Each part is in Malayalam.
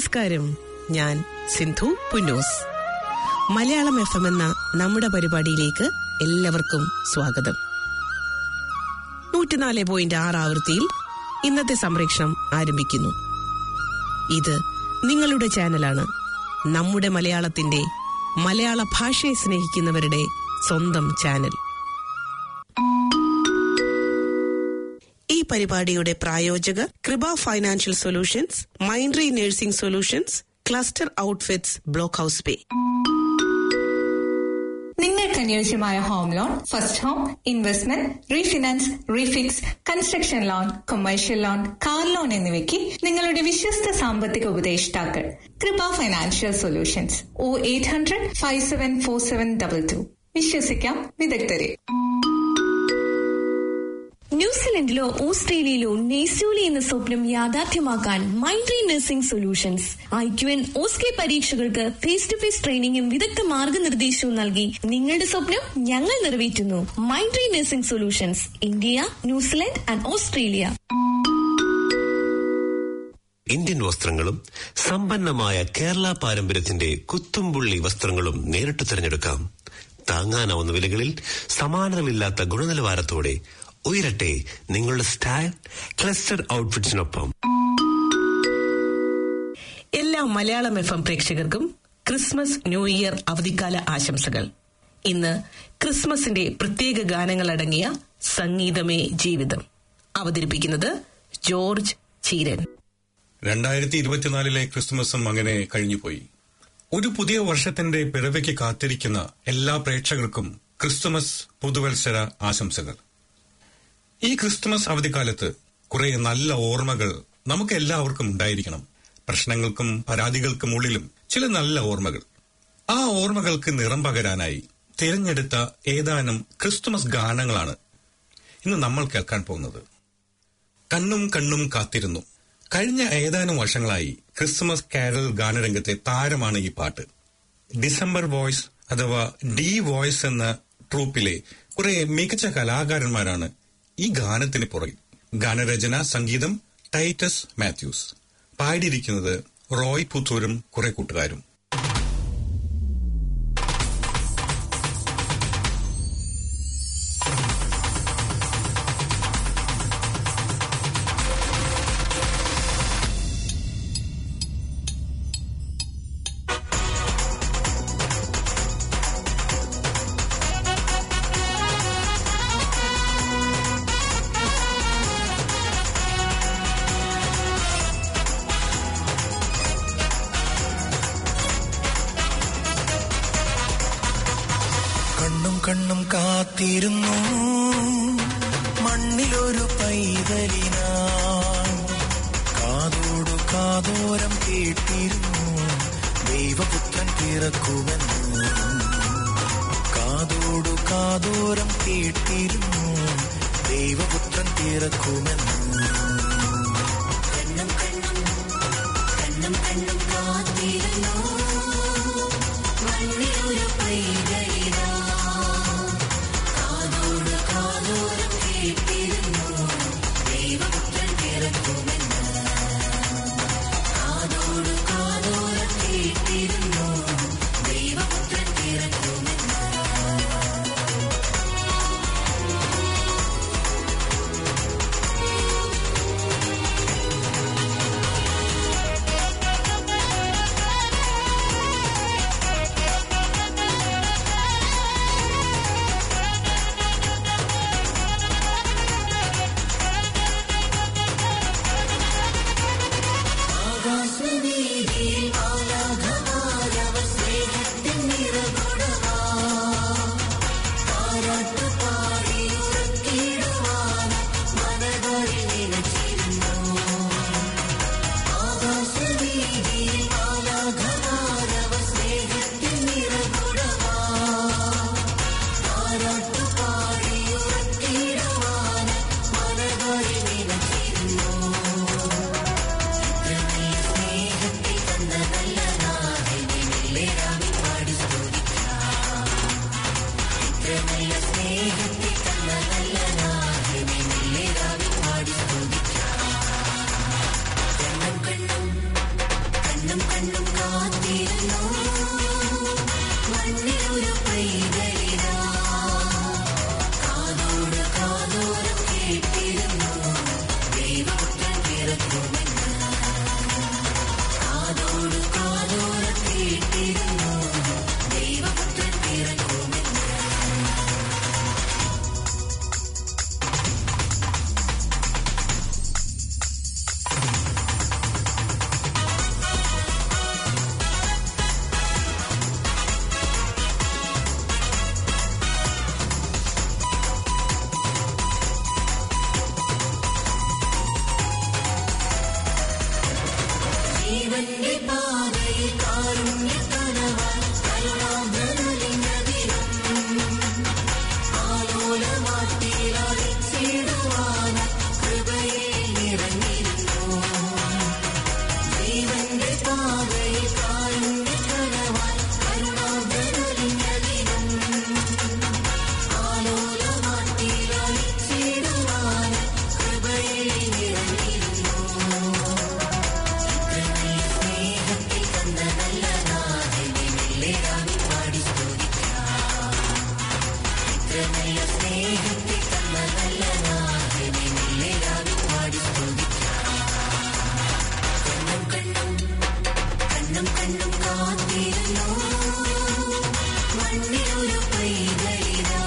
നമസ്കാരം ഞാൻ സിന്ധു പുന്നൂസ് മലയാളം എഫ് എം എന്ന നമ്മുടെ പരിപാടിയിലേക്ക് എല്ലാവർക്കും സ്വാഗതം നൂറ്റിനാല് പോയിന്റ് ആറ് ആവൃത്തിയിൽ ഇന്നത്തെ സംപ്രേഷണം ആരംഭിക്കുന്നു ഇത് നിങ്ങളുടെ ചാനലാണ് നമ്മുടെ മലയാളത്തിന്റെ മലയാള ഭാഷയെ സ്നേഹിക്കുന്നവരുടെ സ്വന്തം ചാനൽ ഈ പരിപാടിയുടെ പ്രായോജകർ കൃപ ഫൈനാൻഷ്യൽ സൊല്യൂഷൻസ് മൈൻഡ്രി nursing solutions cluster outfits block house pay നിങ്ങൾക്ക് അനുയോജ്യമായ home loan first home investment refinance refix construction loan commercial loan car loan എന്നിവയ്ക്ക് നിങ്ങളുടെ വിശ്വസ്ത സാമ്പത്തിക ഉപദേഷ്ടാക്കൾ Kripa financial solutions O eight hundred five seven four seven double two വിശ്വസിക്കാം വിദഗ്ധരെ ന്യൂസിലൻഡിലോ ഓസ്ട്രേലിയയിലോ നെയ്സൂലി എന്ന സ്വപ്നം യാഥാർത്ഥ്യമാക്കാൻ മൈൻഡ്രി നഴ്സിംഗ് സൊല്യൂഷൻസ് ഐക്യുഎൻ ഓസ്കെ പരീക്ഷകൾക്ക് ഫേസ് ടു ഫേസ് ട്രെയിനിങ്ങും വിദഗ്ധ മാർഗനിർദ്ദേശവും നൽകി നിങ്ങളുടെ സ്വപ്നം ഞങ്ങൾ നിറവേറ്റുന്നു മൈൻഡ്രി nursing solutions India New Zealand and Australia Indian വസ്ത്രങ്ങളും സമ്പന്നമായ കേരള പാരമ്പര്യത്തിന്റെ കുത്തുംപുള്ളി വസ്ത്രങ്ങളും നേരിട്ട് തിരഞ്ഞെടുക്കാം താങ്ങാനാവുന്ന വിലകളിൽ സമാനതകളില്ലാത്ത ഗുണനിലവാരത്തോടെ ഉയരട്ടെ നിങ്ങളുടെ സ്റ്റൈൽ ക്ലസ്റ്റർ ഔട്ട്ഫിറ്റ്സിനൊപ്പം എല്ലാ മലയാളം എഫ് എം പ്രേക്ഷകർക്കും ക്രിസ്മസ് ന്യൂ ഇയർ അവധിക്കാല ആശംസകൾ ഇന്ന് ക്രിസ്മസിന്റെ പ്രത്യേക ഗാനങ്ങൾ അടങ്ങിയ സംഗീതമേ ജീവിതം അവതരിപ്പിക്കുന്നത് ജോർജ് ചീരൻ രണ്ടായിരത്തി ഇരുപത്തിനാലിലെ ക്രിസ്തുമസും അങ്ങനെ കഴിഞ്ഞുപോയി ഒരു പുതിയ വർഷത്തിന്റെ പിറവിക്ക് കാത്തിരിക്കുന്ന എല്ലാ പ്രേക്ഷകർക്കും ക്രിസ്തുമസ് പുതുവത്സര ആശംസകൾ ഈ ക്രിസ്തുമസ് അവധിക്കാലത്ത് കുറെ നല്ല ഓർമ്മകൾ നമുക്ക് എല്ലാവർക്കും ഉണ്ടായിരിക്കണം പ്രശ്നങ്ങൾക്കും പരാതികൾക്കും ഉള്ളിലും ചില നല്ല ഓർമ്മകൾ ആ ഓർമ്മകൾക്ക് നിറം പകരാനായി തിരഞ്ഞെടുത്ത ഏതാനും ക്രിസ്തുമസ് ഗാനങ്ങളാണ് ഇന്ന് നമ്മൾ കേൾക്കാൻ പോകുന്നത് കണ്ണും കണ്ണും കാത്തിരുന്നു കഴിഞ്ഞ ഏതാനും വർഷങ്ങളായി ക്രിസ്മസ് കാരൽ ഗാനരംഗത്തെ താരമാണ് ഈ പാട്ട് ഡിസംബർ വോയ്സ് അഥവാ ഡി വോയ്സ് എന്ന ട്രൂപ്പിലെ കുറെ മികച്ച കലാകാരന്മാരാണ് ഈ ഗാനത്തിന് പുറകിൽ ഗാനരചന സംഗീതം ടൈറ്റസ് മാത്യൂസ് പാടിയിരിക്കുന്നത് റോയ് പുത്തൂരും കുറെ കൂട്ടുകാരും കണ്ണും കണ്ണും കാത്തിരുന്നു മണ്ണിലൊരു പൈതലിനാ കാതോടു കാതോരം കേട്ടിരുന്നു ദൈവപുത്രൻ പിറക്കുമെന്ന് കാതോടു കാതോരം കേട്ടിരുന്നു ദൈവപുത്രൻ പിറക്കുമെന്ന് കണ്ണും കണ്ണും കണ്ണും കണ്ണും കാത്തിരുന്നു മണ്ണിലൊരു പൈതലിനാ കാതോട് കാതോരം കേട്ടിരുന്നു ദൈവപുത്രൻ പിറക്കുമെന്ന് കാതോട് കാതോരം കേട്ടിരുന്നു ദൈവപുത്രൻ പിറക്കുമെന്ന് സ്നേഹത്തെ തന്ന നല്ല നാഥനെ നിലരാവിൽ പാടി സ്തുതിക്കാം കണ്ണും കണ്ണും കണ്ണും കണ്ണും കാത്തിരുന്നു മണ്ണിലൊരു പൈതലിതാ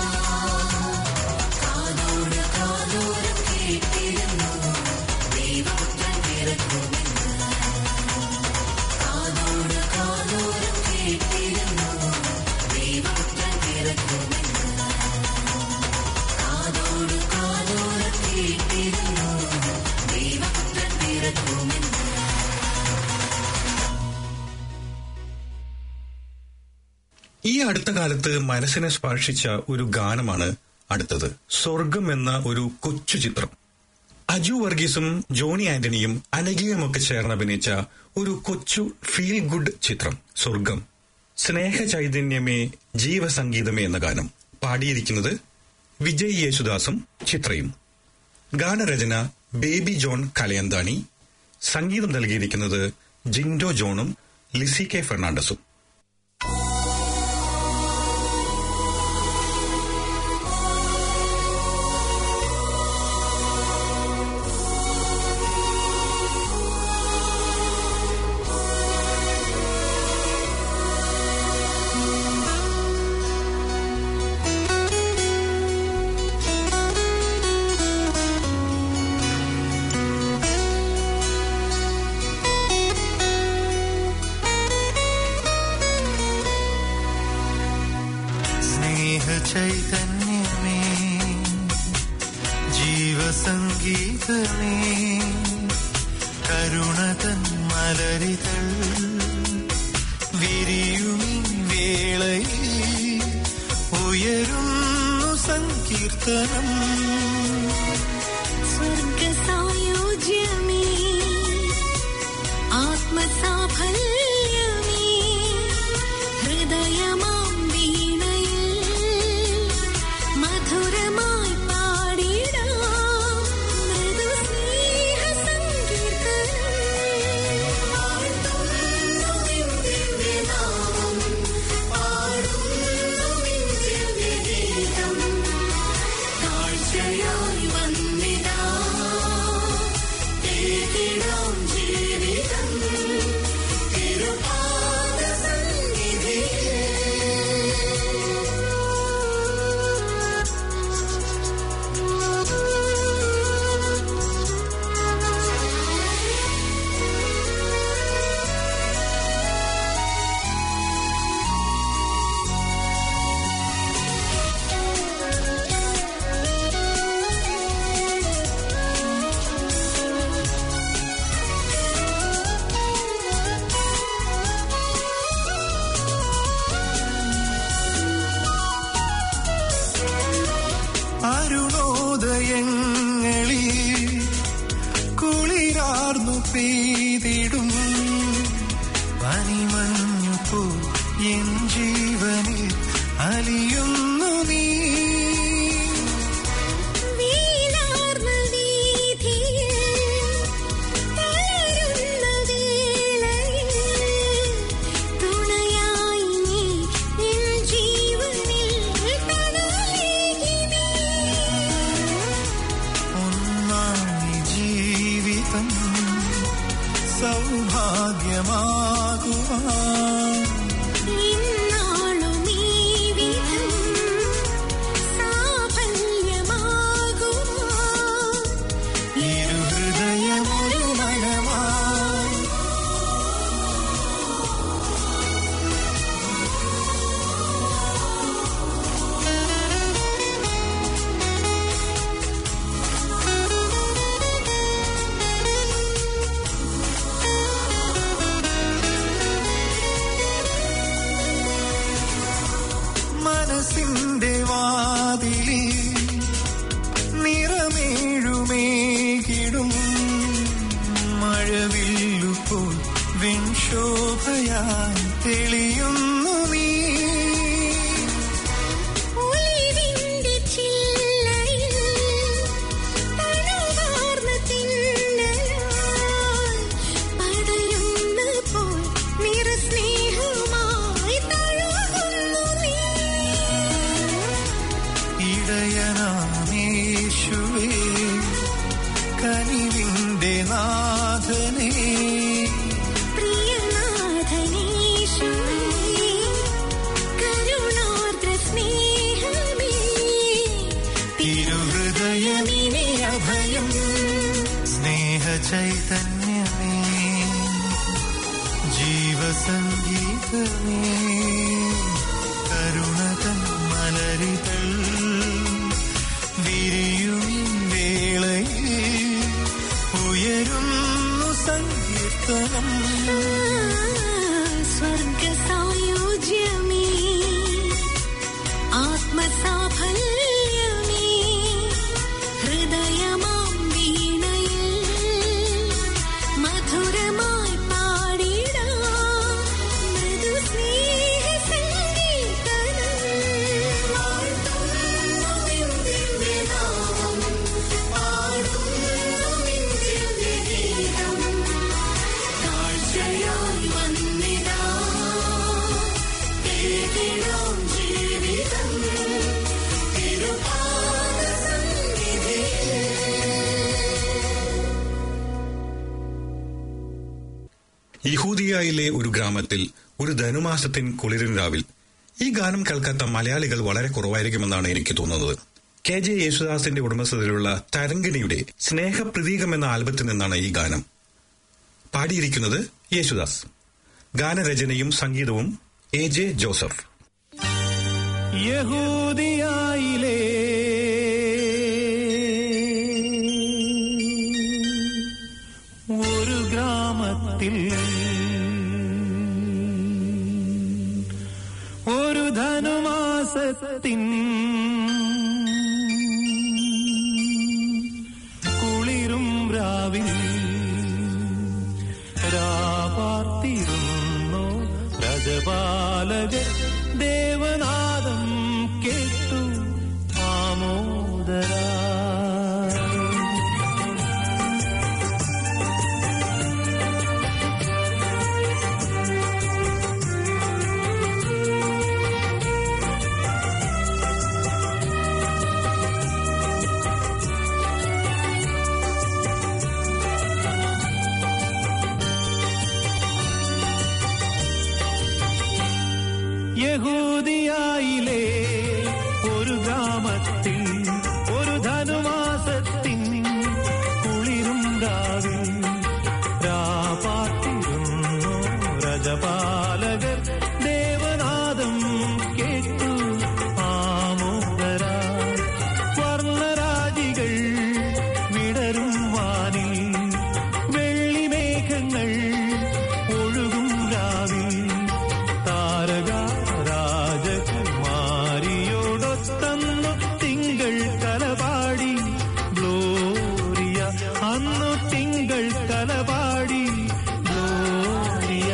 കാതോട് കാതോരം കേട്ടിരുന്നു ദൈവപുത്രൻ പിറക്കുമെന്ന് കാതോട് കാതോരം കേട്ടിരുന്നു ദൈവപുത്രൻ പിറക്കുമെന്ന് കാതോട് കാതോരം കേട്ടിരുന്നു ദൈവപുത്രൻ പിറക്കുമെന്ന് ഈ അടുത്ത കാലത്ത് മനസ്സിനെ സ്പർശിച്ച ഒരു ഗാനമാണ് അടുത്തത് സ്വർഗം എന്ന ഒരു കൊച്ചു ചിത്രം അജു വർഗീസും ജോണി ആന്റണിയും അനഘയുമൊക്കെ ചേർന്ന് അഭിനയിച്ച ഒരു കൊച്ചു ഫീൽ ഗുഡ് ചിത്രം സ്വർഗം സ്നേഹ ചൈതന്യമേ ജീവസംഗീതമേ എന്ന ഗാനം പാടിയിരിക്കുന്നത് വിജയ് യേശുദാസും ചിത്രയും ഗാനരചന ബേബി ജോൺ കലയന്താണി സംഗീതം നൽകിയിരിക്കുന്നത് ജിൻഡോ ജോണും ലിസി കെ ഫെർണാണ്ടസും സ്നേഹ ചൈതന്യമേ ജീവസംഗീതമേ കരുണതൻ മലരിതൾ വിരിയുമി വേളയിൽ ഉയരുന്നു സങ്കീർത്തനം സ്വർഗസായോജ്യമേ ആത്മസാഫല്യമേ ഹൃദയമാം വീണയിൽ മധുരമായി പാടിടാം മൃദുസ്നേഹ സങ്കീർത്തനം പാടുന്നു നിൻ ദിവ്യനാമം പാടുന്നു നിൻ ദിവ്യഗീതം കാഴ്ചയായി വന്നിടാ ഏകിടാം ജീവിതം തിരുപാദ അരുണോദയങ്ങളിൽ കുളിരാർന്നു പെയ്തിടും പനിമഞ്ഞു പോ എൻ ജീവനിൽ അലിയുന്നു നീ വീണാർന്ന വീഥിയിൽ തളരുന്ന വേളയിൽ തുണയായി നീ എൻ ജീവനിൽ തണലേകി നീ ഒന്നായി ജീവിതം സൗഭാഗ്യമാകുവാൻ ഇന്നാളും ഈ വിധം സാഫല്യമാകുവാൻ ഇരുഹൃദയമൊരു മനമായി മനസ്സിന്റെ വാതിലിൽ നിറമേഴുമേകിടും മഴവില്ലുപോൽ വെൺശോഭയായി തെളിയുന്നു നീ ഒലിവിന്റെ ചില്ലയിൽ തണുവാർന്ന തിന്നലായി പടരുന്ന പോൽ നിറസ്നേഹമായി തഴുകുന്നു നീ ഇടയനാ ചൈതന്യമേ ജീവസംഗീതമേ കരുണതൻ മലരിതൾ വിരിയും വേളയിൽ ഉയരുന്നു സങ്കീർത്തനം സ്വർഗസായുജ്യമേ ആത്മസാഫല്യമേ ഹൃദയമാം വീണയിൽ മധുരമായി പാടിടാം മൃദുസ്നേഹ സംഗീതനം വാഴ്ത്തുന്നു നിൻ ദിവ്യനാമം പാടുന്നു നിൻ ദിവ്യഗീതം കാഴ്ചയായി വന്നിടാ തേടിടാം ജീവിതം തിരുപാദ സന്നിധിയിൽ യഹൂദിയയിലെ ഒരു ഗ്രാമത്തിൽ ഒരു ധനുമാസത്തിൻ കുളിരിൻ രാവിൽ ഈ ഗാനം കേൾക്കാത്ത മലയാളികൾ വളരെ കുറവായിരിക്കുമെന്നാണ് എനിക്ക് തോന്നുന്നത് കെ ജെ യേശുദാസിന്റെ ഉടമസ്ഥതയിലുള്ള തരങ്കിണിയുടെ സ്നേഹപ്രതീകം എന്ന ആൽബത്തിൽ നിന്നാണ് ഈ ഗാനം പാടിയിരിക്കുന്നത് യേശുദാസ് ഗാനരചനയും സംഗീതവും എ ജെ ജോസഫ് യഹൂദിയായിലേ ഒരു ഗ്രാമത്തിൽ ഒരു ധനുമാസത്തിൻ കുളിരും രാവിൽ രാപാർത്തിരുന്നു രജപാലക ദേവനാദം കേട്ടു ആമോദരാ യഹൂദിയായിലെ ഒരു ഗ്രാമത്തിൽ ഒരു ധനുമാസത്തിൻ കുളിരും രാവിൽ രാപാർത്തിരുന്നു രജപാലകർ ദേവനാദം കേട്ടു ആമോദരാ വർണ്ണരാജികൾ വിടരും വാനിൽ വെള്ളിമേഘങ്ങൾ ഒഴുകും രാവിൽ താരക രാജകുമാരിയോടൊത്തന്നു തിങ്കൾ കലപാടി ഗ്ലോറിയ അന്നു തിങ്കൾ കലപാടി ഗ്ലോറിയ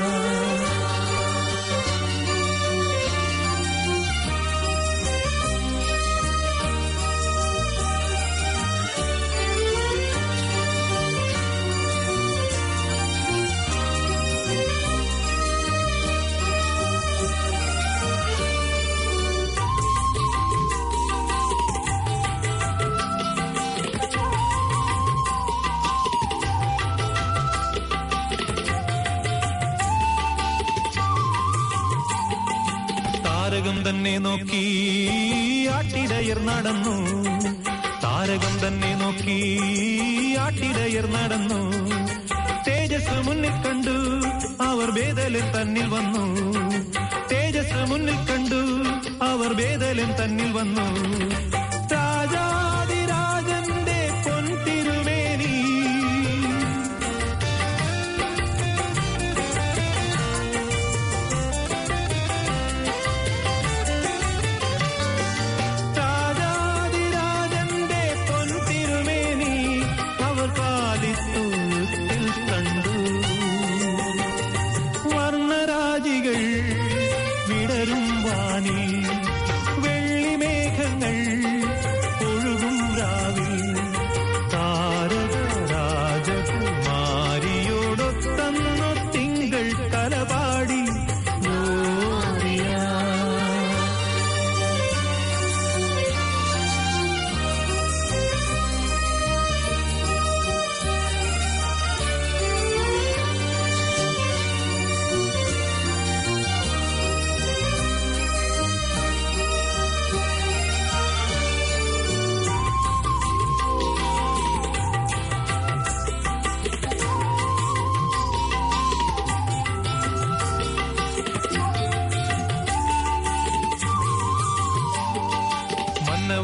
താരകം തന്നെ നോക്കി ആട്ടിടയർ നടന്നു താരകം തന്നെ നോക്കി ആട്ടിടയർ നടന്നു തേജസ് മുന്നിൽ കണ്ടു അവർ വേദലൻ തന്നിൽ വന്നു തേജസ് മുന്നിൽ കണ്ടു അവർ വേദലൻ തന്നിൽ വന്നു രാജാതിരാജന്റെ പൊൻതിരുമേനി രാജാതിരാജന്റെ പൊൻതിരുമേനി അവർ കാലിത്തൂത്തിൽ കണ്ടു വർണ്ണരാജികൾ വിടരും വാനി വെള്ളിമേഘങ്ങൾ ഒഴുകും രാവിൽ താരക രാജകുമാരിയോടൊത്തന്നു തിങ്കൾ കലപാടി ഗ്ലോറിയ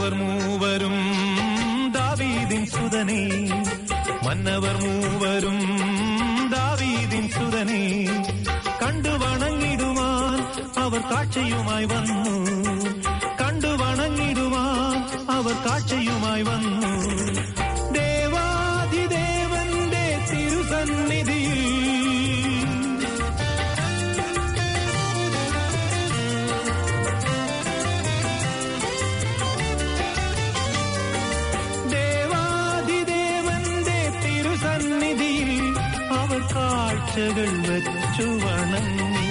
മന്നവർ മൂവരും ദാവീദിൻ സുതനേ മന്നവർ മൂവരും ദാവീദിൻ സുതനേ കണ്ടു വണങ്ങിടുവാൻ അവർ കാഴ്ചയുമായി വന്നു കണ്ടു വണങ്ങിടുവാൻ അവർ കാഴ്ചയുമായി വന്നു ദേവാധിദേവന്റെ തിരുസന്നിധിയിൽ ദേവാധിദേവന്റെ തിരുസന്നിധിയിൽ അവർ കാഴ്ചകൾ വെച്ചു വണങ്ങി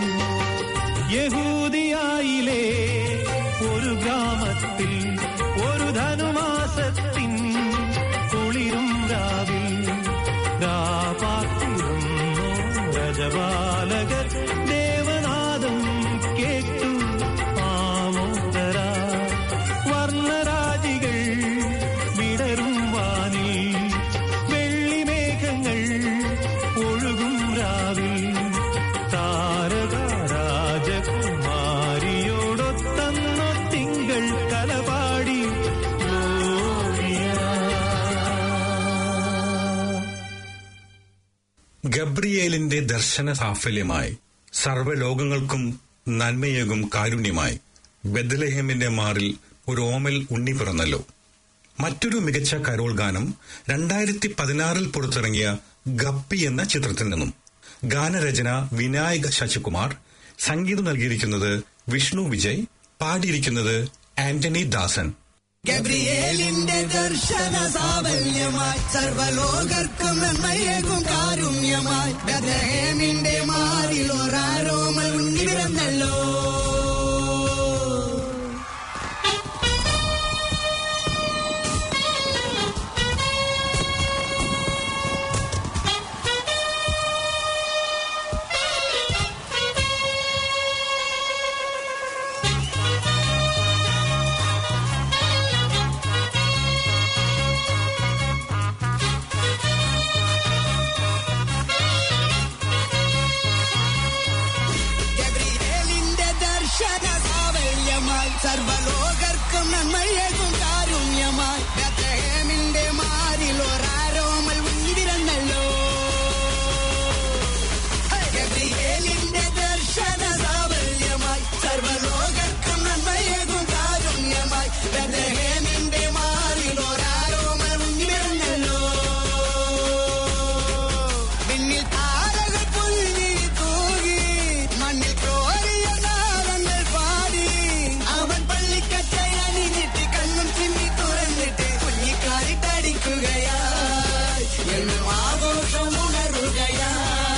യഹൂദിയായിലെ ഒരു ഗ്രാമത്തിൽ ഒരു ധനുമാസത്തിൻ കുളിരും രാവിൽ രാപാത്തിരുന്നു രജപാലകർ ദേവനാദം കേട്ടു ആമോദര വർണ്ണരാജികൾ വിടരും വാനിൽ വെള്ളിമേഘങ്ങൾ ഒഴുകും രാവിൽ താരക രാജകുമാരിയോടൊത്തന്നു തിങ്കൾ കലപാടി ഗബ്രിയേലിന്റെ ദർശന സാഫല്യമായി സർവ്വലോകങ്ങൾക്കും നന്മയേകും കാരുണ്യമായി ബദലഹേമിന്റെ മാറിൽ ഒരു ഓമൽ ഉണ്ണി പിറന്നല്ലോ മറ്റൊരു മികച്ച കരോൾ ഗാനം രണ്ടായിരത്തി പതിനാറിൽ പുറത്തിറങ്ങിയ ഗപ്പി എന്ന ചിത്രത്തിൽ നിന്നും ഗാനരചന വിനായക ശശികുമാർ സംഗീതം നൽകിയിരിക്കുന്നത് വിഷ്ണു വിജയ് പാടിയിരിക്കുന്നത് ആന്റണി ദാസൻ ഗബ്രിയേലിന്റെ ദർശന സാവല്യമായി സർവലോകർക്കും നന്മയേകും കാരുണ്യമായി ബദഹേമിന്റെ മാറിൽ ഒരാരോമൽ ഉണ്ണി പിറന്നല്ലോ ഗബ്രിയേലിന്റെ ദർശന സാവല്യമായി സർവലോകർക്കും നന്മയേകും കാരുണ്യമായി ബദഹേമിന്റെ മാറിൽ ഒരാരോമൽ ഉണ്ണി പിറന്നല്ലോ ഗബ്രിയേലിന്റെ ദർശന സാവല്യമായി സർവലോകർക്കും നന്മയേകും കാരുണ്യമായി ബദഹേമിന്റെ മാറിൽ ഒരാരോമൽ ഉണ്ണി പിറന്നല്ലോ വിണ്ണിൽ താരകൾ പുൽകി തൂകി മണ്ണിൽ കോരിയ നാളങ്ങൾ പാടി അവൻ പള്ളിക്കച്ചை അണിഞ്ഞിട്ട് കണ്ണും ചിമ്മി തുറന്നിട്ട് കുഞ്ഞിക്കാരിട്ടടിക്കുകയായി എന്നും ആഘോഷം ഉണരുകയായി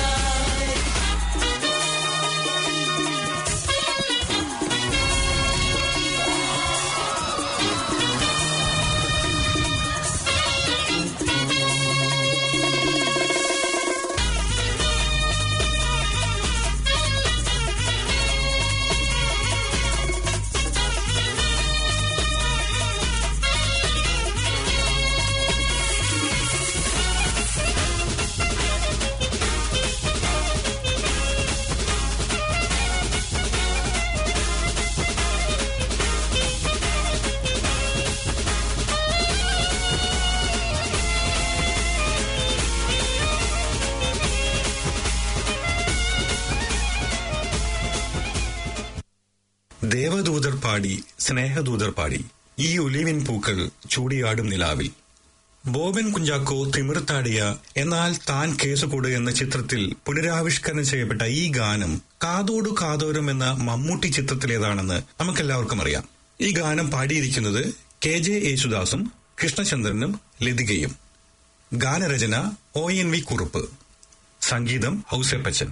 ദേവദൂതർ പാടി സ്നേഹദൂതർ പാടി ഈ ഒലിവിൻ പൂക്കൾ ചൂടിയാടും നിലാവിൽ ബോബൻ കുഞ്ചാക്കോ തിമിർത്താടിയ എന്നാൽ താൻ കേസുകൊട് എന്ന ചിത്രത്തിൽ പുനരാവിഷ്കരണം ചെയ്യപ്പെട്ട ഈ ഗാനം കാതോടു കാതോരം എന്ന മമ്മൂട്ടി ചിത്രത്തിലേതാണെന്ന് നമുക്കെല്ലാവർക്കും അറിയാം ഈ ഗാനം പാടിയിരിക്കുന്നത് കെ ജെ യേശുദാസും കൃഷ്ണചന്ദ്രനും ലതികയും ഗാനരചന ഒ എൻ വി കുറുപ്പ് സംഗീതം ഔസേപ്പച്ചൻ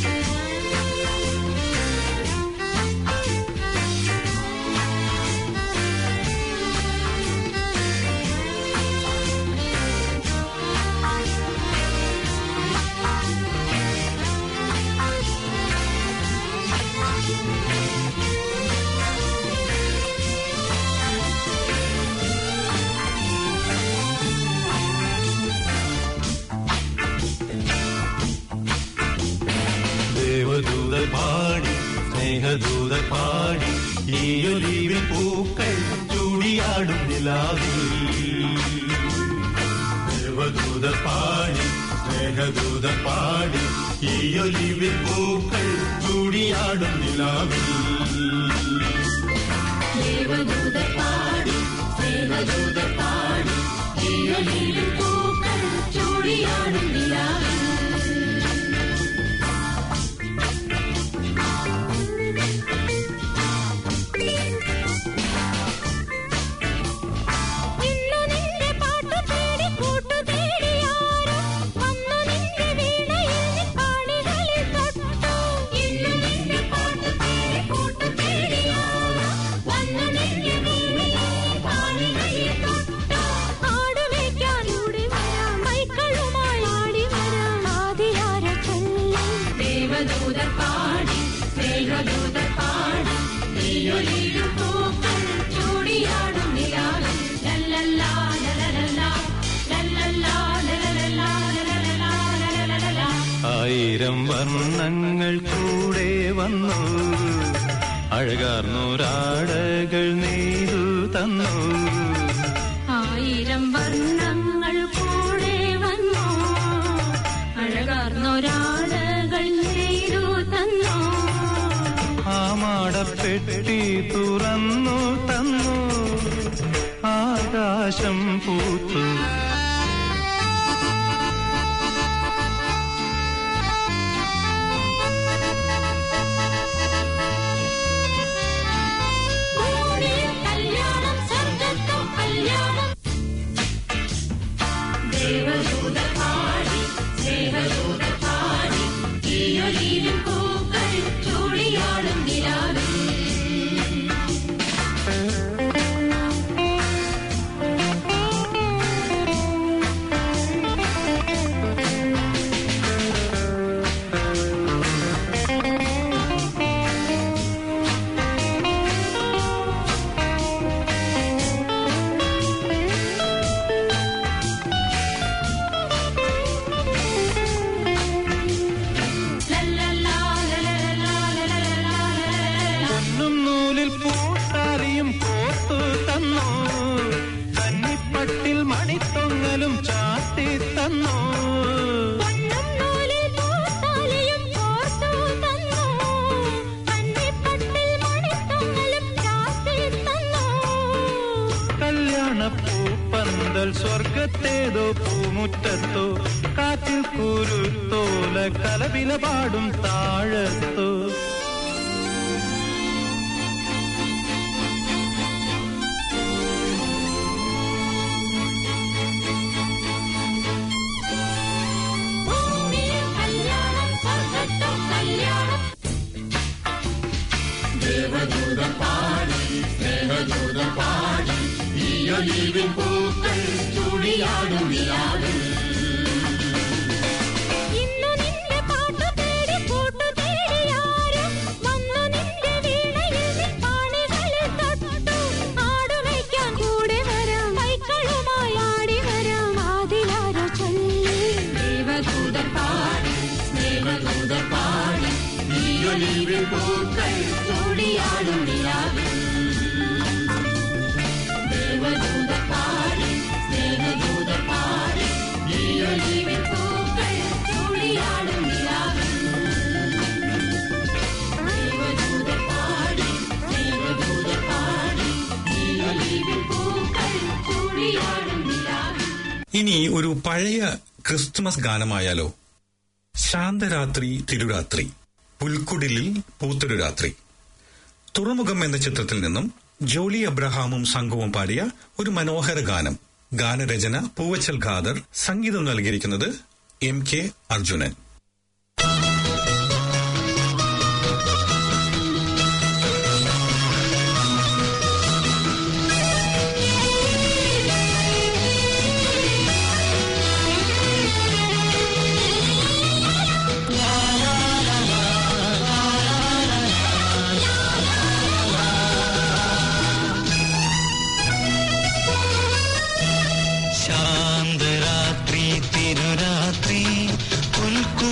ഗബ്രിയേലിന്റെ പാടി സ്നേഹദൂതർ പാടി ഈയൊലിവിൽ പൂക്കൾ ചൂടിയാടും നിലാവിൽ ദേവദൂതർ പാടി സ്നേഹദൂതർ പാടി ഈയൊലിവിൽ പൂക്കൾ ചൂടിയാടും നിലാവിൽ ഇന്നു നിന്റെ പാട്ടു തേടി കൂട്ടു തേടിയാരും വന്നു നിന്റെ വീണയിൽ നിൻ പാണികളിൽ തൊട്ടു ഇന്നു നിന്റെ പാട്ടു തേടി കൂട്ടു തേടിയാരും വന്നു നിന്റെ വീണയിൽ നിൻ പാണികളിൽ തൊട്ടു ആടുമേയ്ക്കാൻ ഓടി വരാം മൈക്കളുമായി ആടി വരാം ആദിയാര ചൊല്ലി ദേവദൂതർ പാടി സ്നേഹദൂതർ പാടി നീയൊലിയും പൂക്കൾ ചൂടിയാടും നിലാവിൽ ലല്ലല്ലാ ലലലല്ലാ ലല്ലല്ലാ ലലലല്ലാ ലലലല്ലാ ലലലല്ലാ ആയിരം വർണ്ണങ്ങൾ കൂടെ വന്നു അഴകാർന്നൂരാടകൾ നെയ്തു തന്നു ആയിരം വർണ്ണങ്ങൾ കൂടെ വന്നു അഴകാർന്നൊരാളുകൾ ചെയ്തു തന്നു ആ മാടപ്പെട്ടി തുറന്നു തന്നു ആകാശം പൂത്തു ഭൂമിയിൽ കല്യാണം സ്വർഗത്തും കല്യാണം ദേവദൂത പാടി സ്നേഹദൂത പാടി ഈയൊലിയും പൂക്കൾ ചൂടിയാടും നിലാവിൽ ലല്ലല്ലാ ലലലല്ലാ ലലലല്ലാ ലലലല്ലാ പൊന്നും നൂലിൽ പൂത്താലിയും കോർത്തു തന്നു കന്നിപ്പട്ടിൽ മണിത്തൊങ്ങലും ചാത്തി തന്നു പൊന്നും നൂലിൽ പൂത്താലിയും കോർത്തു തന്നു. കന്നിപ്പട്ടിൽ മണിത്തൊങ്ങലും ചാർത്തി തന്നു. കല്യാണ പൂപ്പന്തൽ സ്വർഗത്തേതോ പൂമുറ്റത്തോ കാറ്റിൽ കുരുത്തോല കലവില പാടും താഴത്തോ ഭൂമിയിൽ കല്യാണം സ്വർഗത്തും കല്യാണം ഇന്നു നിന്റെ പാട്ടു തേടി കൂട്ടു തേടിയാരും വന്നു നിന്റെ വീണയിൽ നിൻ പാണികളിൽ തൊട്ടു ആടുമേയ്ക്കാൻ കൂടെ വരാം കൈക്കളുമായി ആടി വരാം ആദിലാരോ ചൊല്ലി ദേവദൂതർ പാടി സ്നേഹദൂതർ പാടി നീയൊലിവിൽ പൂക്കൾ ചൂടിയാടും നിലാവിൽ ദേവദൂതർ പാടി സ്നേഹദൂതർ പാടി നീയൊലിവിൽ പൂക്കൾ ചൂടിയാടും നിലാവിൽ ദേവദൂതർ പാടി സ്നേഹദൂതർ പാടി നീയൊലിവിൽ പൂക്കൾ ചൂടിയാടും നിലാവിൽ ഇനി ഒരു പഴയ ക്രിസ്തുമസ് ഗാനമായാലോ ശാന്തരാത്രി തിരുരാത്രി പുൽക്കുടിലിൽ പൂത്തൊരു രാത്രി തുറമുഖം എന്ന ചിത്രത്തിൽ നിന്നും ജോളി അബ്രഹാമും സംഘവും പാടിയ ഒരു മനോഹര ഗാനം ഗാനരചന പൂവച്ചൽ ഖാദർ സംഗീതം നൽകിയിരിക്കുന്നത് എം കെ അർജുനൻ ശാന്തരാത്രി തിരുരാത്രി പുൽക്കു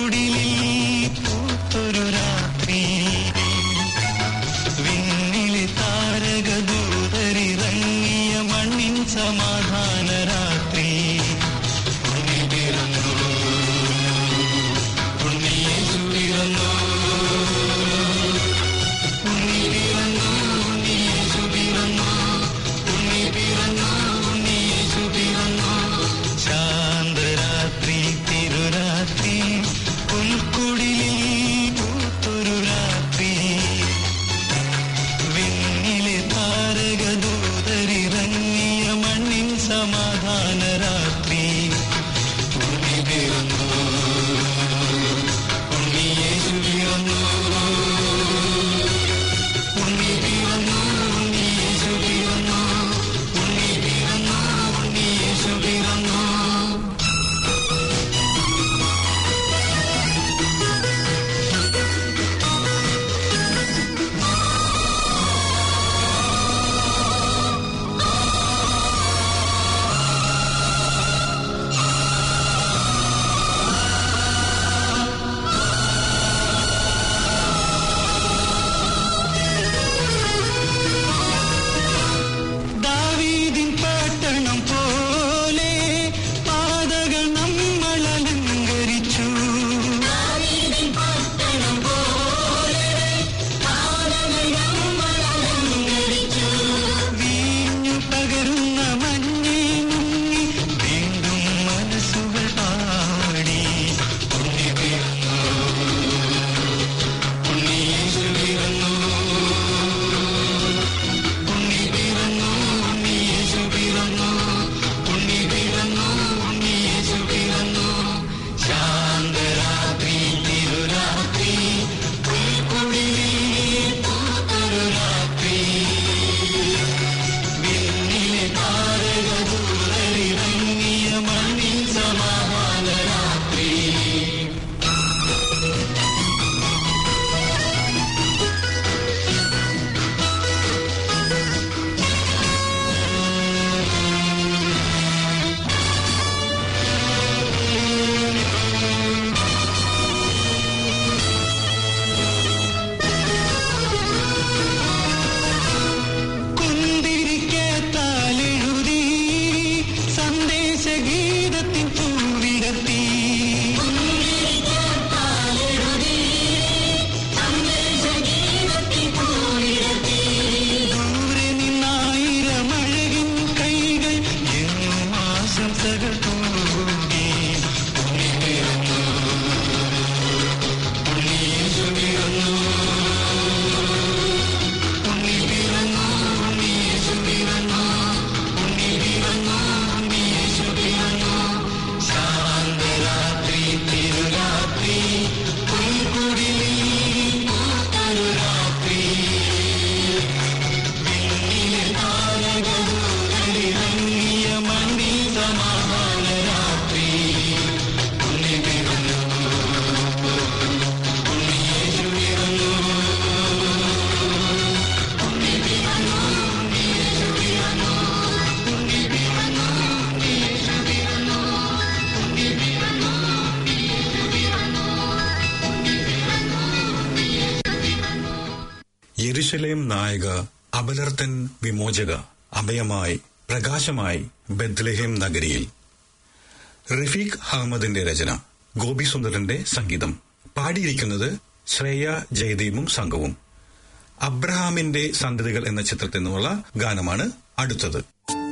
യെരുശലേം നായക അബലർത്തൻ വിമോചക അഭയമായി പ്രകാശമായി ബദ്ലഹേം നഗരിയിൽ റഫീഖ് അഹമ്മദിന്റെ രചന ഗോപി സുന്ദരന്റെ സംഗീതം പാടിയിരിക്കുന്നത് ശ്രേയ ജയദീപും സംഘവും അബ്രഹാമിന്റെ സന്തതികൾ എന്ന ചിത്രത്തിൽ നിന്നുള്ള ഗാനമാണ് അടുത്തത്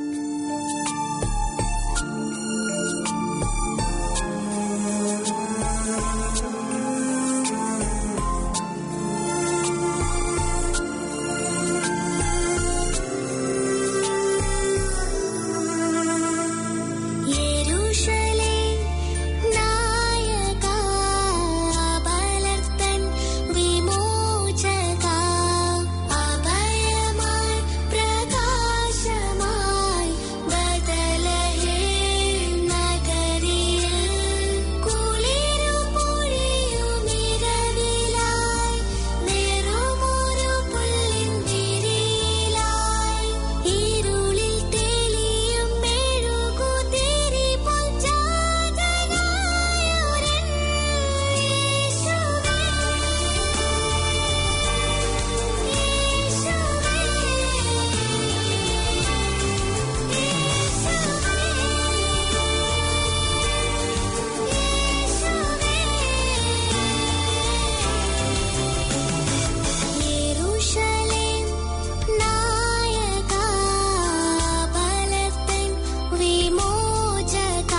യെരൂശലേം നായക ബലർത്തൻ വിമോചക അഭയമായി പ്രകാശമായി ബദലഹേം നഗരിയിൽ കുളിരു പൊഴിയുമിരവിലായി നിറമൊരു പുല്ലിൻ വിരിയിലായി ഇരുളിൽ തെളിയും മെഴുകുതിരി പൊഞ്ചാതനായൊരൻ യേശുവേ യെരൂശലേം നായക ബലത്തൻ വിമോചക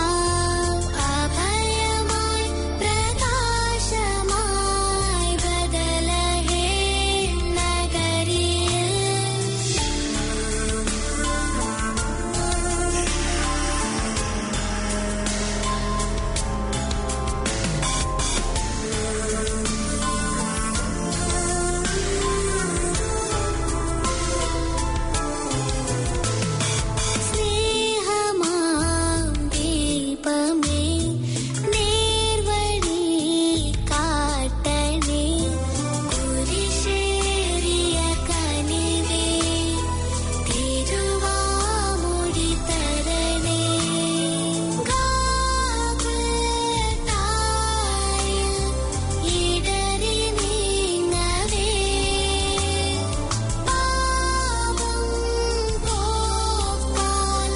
അഭയമായി പ്രകാശമായി ബദലഹേം നഗരിയിൽ സ്നേഹമാം ദീപമേ നേർവഴി കാട്ടണേ കുരിശേറിയ കനിവേ തിരുവാമൊഴി തരണേ ഗാഗുൽത്തായിൽ ഇടറി നീങ്ങവേ പാപം പോക്കാൻ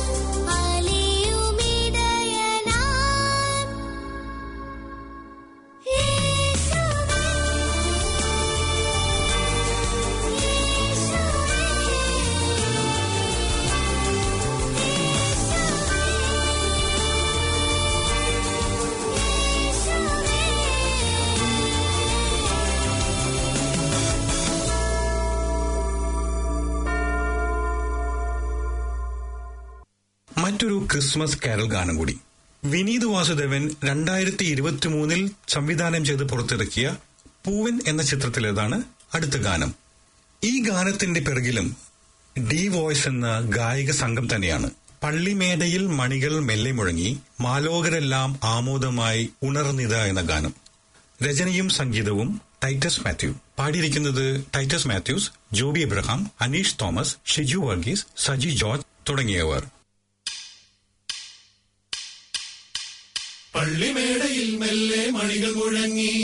അലിയുമിടയനാൻ യേശുവേ മറ്റൊരു ക്രിസ്മസ് കാരൽ ഗാനം കൂടി വിനീത് വാസുദേവൻ രണ്ടായിരത്തി ഇരുപത്തി മൂന്നിൽ സംവിധാനം ചെയ്ത് പുറത്തിറക്കിയ പൂവൻ എന്ന ചിത്രത്തിലേതാണ് അടുത്ത ഗാനം ഈ ഗാനത്തിന്റെ പിറകിലും ഡി വോയ്സ് എന്ന ഗായിക സംഘം തന്നെയാണ് പള്ളിമേടയിൽ മണികൾ മെല്ലെ മുഴങ്ങി മാലോകരെല്ലാം ആമോദമായി ഉണർന്നിത എന്ന ഗാനം രചനയും സംഗീതവും ടൈറ്റസ് മാത്യു പാടിയിരിക്കുന്നത് ടൈറ്റസ് മാത്യൂസ് ജോബി എബ്രഹാം അനീഷ് തോമസ് ഷിജു വർഗീസ് സജി ജോർജ് തുടങ്ങിയവർ പള്ളിമേടയിൽ മെല്ലെ മണികൾ മുഴങ്ങി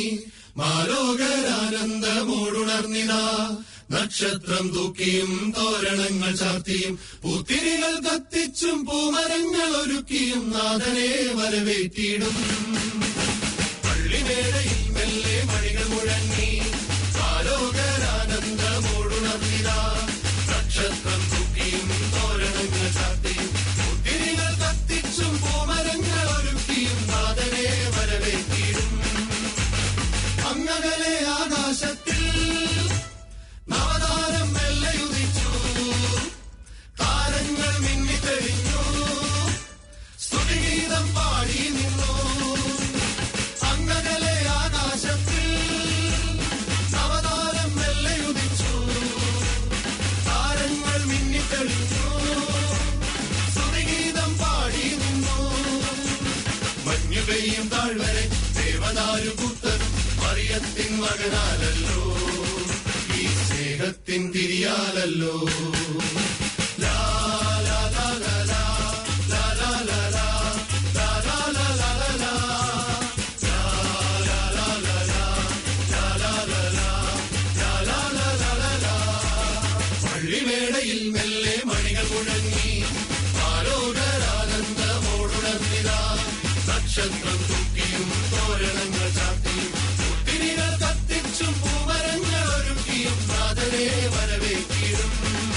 മാലോകരാനന്ദമോടുണർന്നിതാ നക്ഷത്രം തൂക്കിയും തോരണങ്ങൾ ചാർത്തിയും പൂത്തിരികൾ കത്തിച്ചും പൂമരങ്ങൾ ഒരുക്കിയും നാഥനെ വരവേറ്റിടും പള്ളിമേടയിൽ മെല്ലെ മണികൾ മുഴങ്ങി മാലോകരാനന്ദമോടുണർന്നിതാ നക്ഷത്രം തൂക്കിയും തോരണങ്ങൾ ചാർത്തിയും പൂത്തിരികൾ കത്തിച്ചും പൂമരങ്ങൾ ഒരുക്കിയും നാഥനെ വരവേറ്റിടും അങ്ങകലെ ആകാശത്തിൽ നവതാരം മെല്ലയുദിച്ചു താരങ്ങൾ മിന്നിത്തെളിഞ്ഞു സ്തുതിഗീതം പാടി നിന്നു അങ്ങകലെ ആകാശത്തിൽ നവതാരം മെല്ലയുദിച്ചു താരങ്ങൾ മിന്നിത്തെളിഞ്ഞു സ്തുതിഗീതം പാടി നിന്നു മഞ്ഞു പെയ്യും താഴ്വരെ ദേവദാരു പുത്തനും മറിയത്തിൻ മകനാലല്ലോ ഈ സ്നേഹത്തിൻ തിരിയാലല്ലോ ലാ, ലാ, ലാ, ലാ, ലാ, ലാ, ലാ, ലാ, ലാ, ലാ, ലാ, ലാ, ലാ, ലാ, ലാ. ലാ, ലാ, ലാ, ലാ, ലാ, ലാ, ലാ, ലാ, ലാ, ലാ, ലാ, ലാ, ലാ, ലാ, ലാ. നക്ഷത്രം തൂക്കിയും തോരണങ്ങൾ ചാത്തിയും തിരികൾ കത്തിച്ചും പൂമരങ്ങൾ ഒരുക്കിയും നാഥനെ വരവേറ്റിടും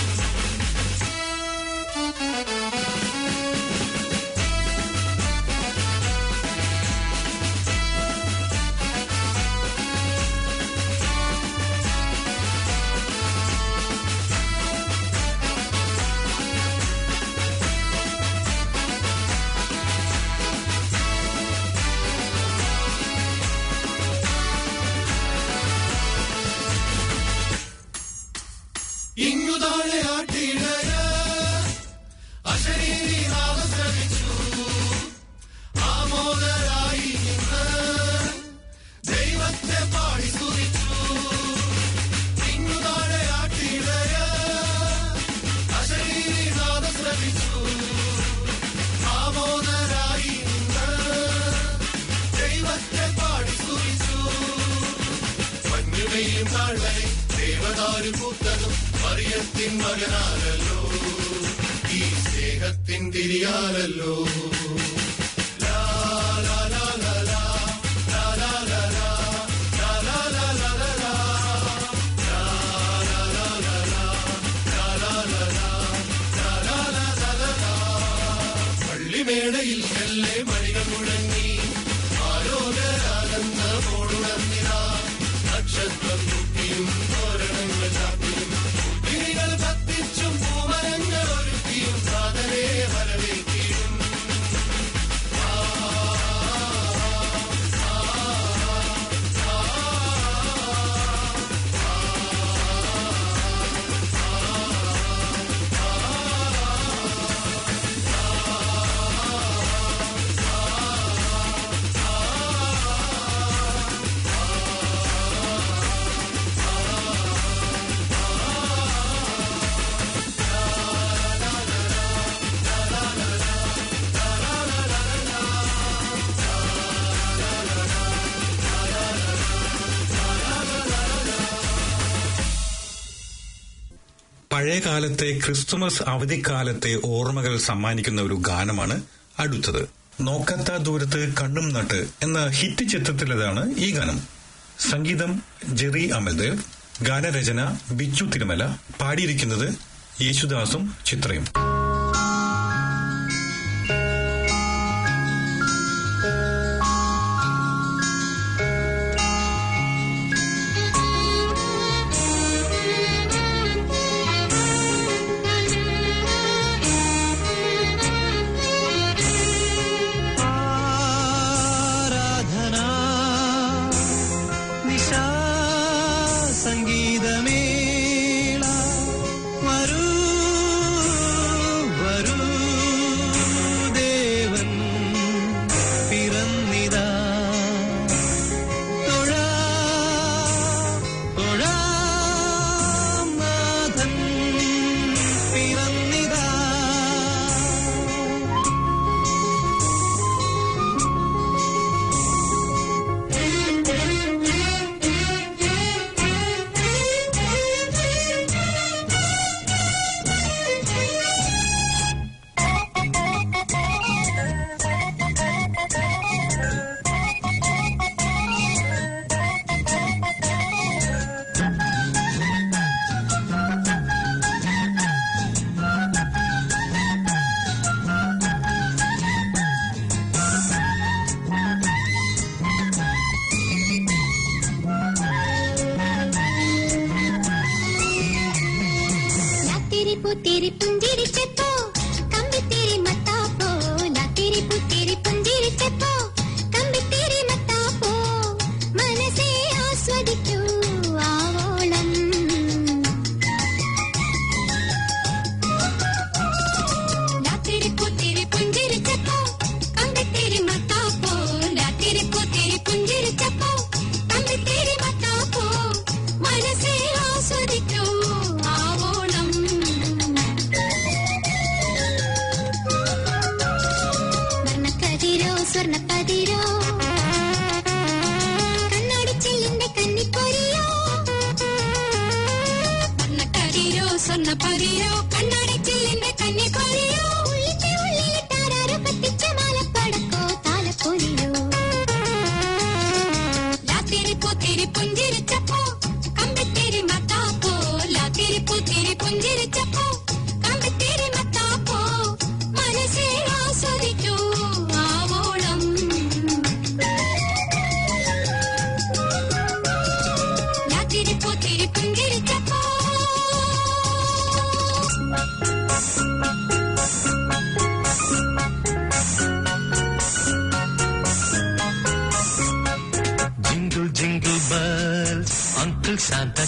ഇങ്ങു താഴെ ആട്ടിടയ അശരീരി നാമം ശ്രമിച്ചു ആമോദരായി നിന്ന് ദൈവത്തെ പാടി സ്തുതിച്ചു ഇങ്ങു താഴെ ആട്ടിടയ അശരീരി നാമം ശ്രമിച്ചു ആമോദരായി നിന്ന് ദൈവത്തെ പാടി സ്തുതിച്ചു മഞ്ഞുകയും താഴ്വരെ ദേവദാരു കൂത്തതും മറിയത്തിൻ മകനാലല്ലോ ഈ സ്നേഹത്തിൻ തിരിയാലല്ലോ ലാ, ലാ, ലാ, ലാ, ലാ, ലാ, ലാ, ലാ, ലാ, ലാ, ലാ, ലാ, ലാ, ലാ, ലാ. ലാ, ലാ, ലാ, ലാ, ലാ, ലാ, ലാ, ലാ, ലാ, ലാ, ലാ, ലാ, ലാ, ലാ, ലാ. പള്ളിമേടയിൽ കല്ലേ മണികൾ മുഴങ്ങി ആരോഗ്യരാഗന്ന പോടുണർന്നിനാ നക്ഷത്രം മുക്കിയും തോരണങ്ങൾ ചാത്തിയും തിരികൾ കത്തിച്ചും പൂമരങ്ങൾ ഒരുക്കിയും സാധനെ വരവേറ്റിയും പഴയ കാലത്തെ ക്രിസ്തുമസ് അവധിക്കാലത്തെ ഓർമ്മകൾ സമ്മാനിക്കുന്ന ഒരു ഗാനമാണ് അടുത്തത് നോക്കത്ത ദൂരത്ത് കണ്ണും നട്ട് എന്ന ഹിറ്റ് ചിത്രത്തിലേതാണ് ഈ ഗാനം സംഗീതം ജെറി അമൽദേവ് ഗാനരചന ബിച്ചു തിരുമല പാടിയിരിക്കുന്നത് യേശുദാസും ചിത്രയും ആരാധന നിശാ സംഗീതമേള വരൂ വരൂ ദേവൻ പിറന്നിതാ തൊഴാ തൊഴാം നാഥൻ പിറന്നിതാ ना तेरी पुतेरी पुंजीरी చెప్పు కంబి तेरी మత్తా పో నా तेरी పుतेरी పుంजीరి చెప్పు కంబి तेरी మత్తా పో മനസ്സേ ആസ്വദിക്കൂ ആവോളം నా तेरी పుतेरी పుంजीరి చెప్పు కంబి तेरी మత్తా పో నా तेरी పుतेरी పుంजीరి చెప్పు కంబి तेरी మత్తా పో മനസ്സേ ആസ്വദിക്കൂ ആവോളം വർണ്ണക്കതിരോ സ്വർണ്ണപ്പതിരോ കണ്ണാടിച്ചില്ലിന്റെ കന്നിപ്പൊരിയോ വർണ്ണക്കതിരോ സ്വർണ്ണപ്പതിരോ കണ്ണാടിച്ചില്ലിന്റെ കന്നിപ്പൊരിയോ ഉള്ളിന്റെ ഉള്ളിലിട്ടാരോ കത്തിച്ച മാലപ്പടക്കോ താലപ്പോ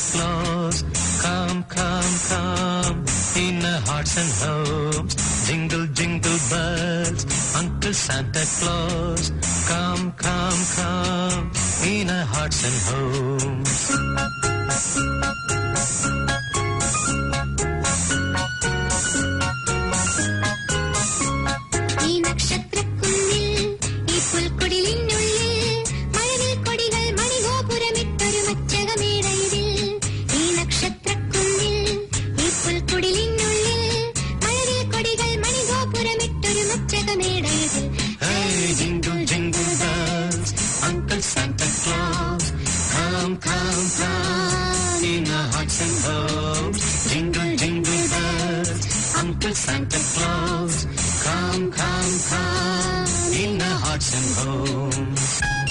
Claus. Come, come, come in our hearts and homes. Jingle, jingle bells, Uncle Santa Claus. Come, come, come in our hearts and homes. ഈ നക്ഷത്രക്കുന്നിൽ ഈ പുൽക്കുടിലിനുള്ളിൽ മഴവിൽ കൊടികൾ മണിഗോപുരമിട്ടൊരു മച്ചകമേടയിൽ ഈ നക്ഷത്രക്കുന്നിൽ ഈ പുൽക്കുടിലിനുള്ളിൽ മഴവിൽ കൊടികൾ മണിഗോപുരമിട്ടൊരു മച്ചകമേടയിൽ Hey, jingle, jingle bells, Uncle Santa Claus. Come, come, come in our hearts and homes. Jingle, jingle bells, Uncle Santa Claus. Come, come, come in our hearts and homes.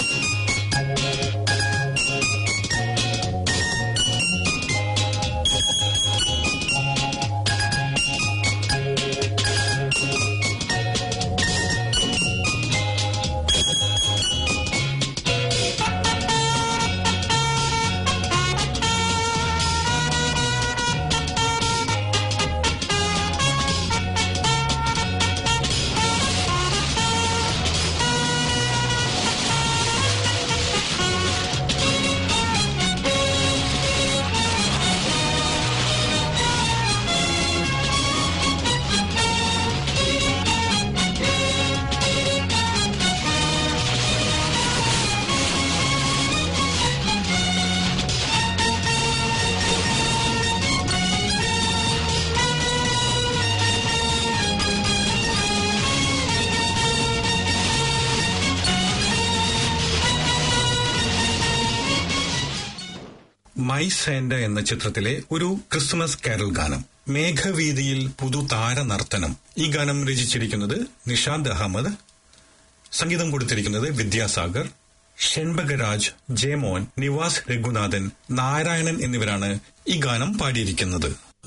My Santa എന്ന ചിത്രത്തിലെ ഒരു ക്രിസ്മസ് കാരൽ ഗാനം മേഘവീതിയിൽ പുതു താര നർത്തനം ഈ ഗാനം രചിച്ചിരിക്കുന്നത് നിഷാദ് അഹമ്മദ് സംഗീതം കൊടുത്തിരിക്കുന്നത് വിദ്യാസാഗർ ഷെൻബഗരാജ് ജയമോൻ നിവാസ് രഘുനാഥൻ നാരായണൻ എന്നിവരാണ് ഈ ഗാനം പാടിയിരിക്കുന്നത്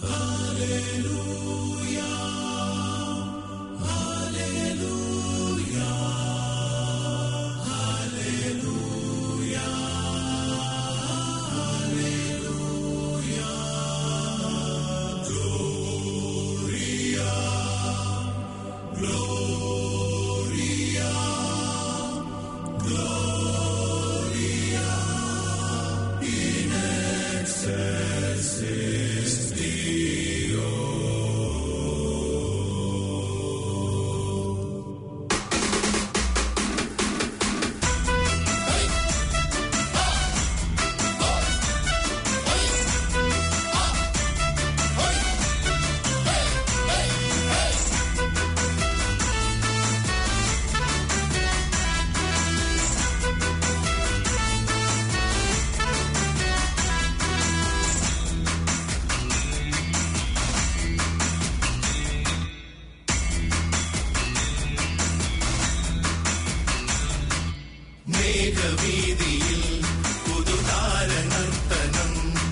മേഘവീതിയിൽ പുതുതാര നർത്തനം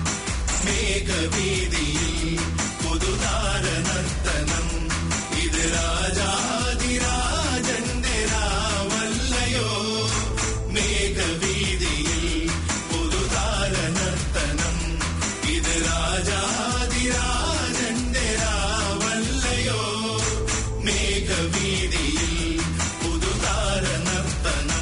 മേഘവീതിയിൽ പുതുതാര നർത്തനം ഇത് രാജാതിരാജന്റെ രാവല്ലയോ മേഘവീതിയിൽ പുതുതാര നർത്തനം ഇത് രാജാതിരാജന്റെ രാവല്ലയോ മേഘവീതിയിൽ പുതുതാര നർത്തനം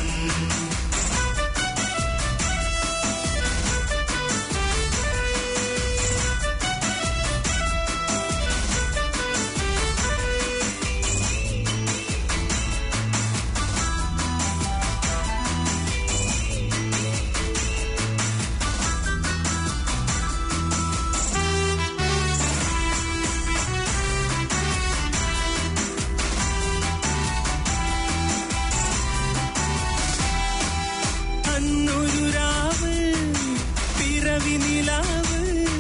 അന്നൊരു രാവ് പിറവി നിലാവ്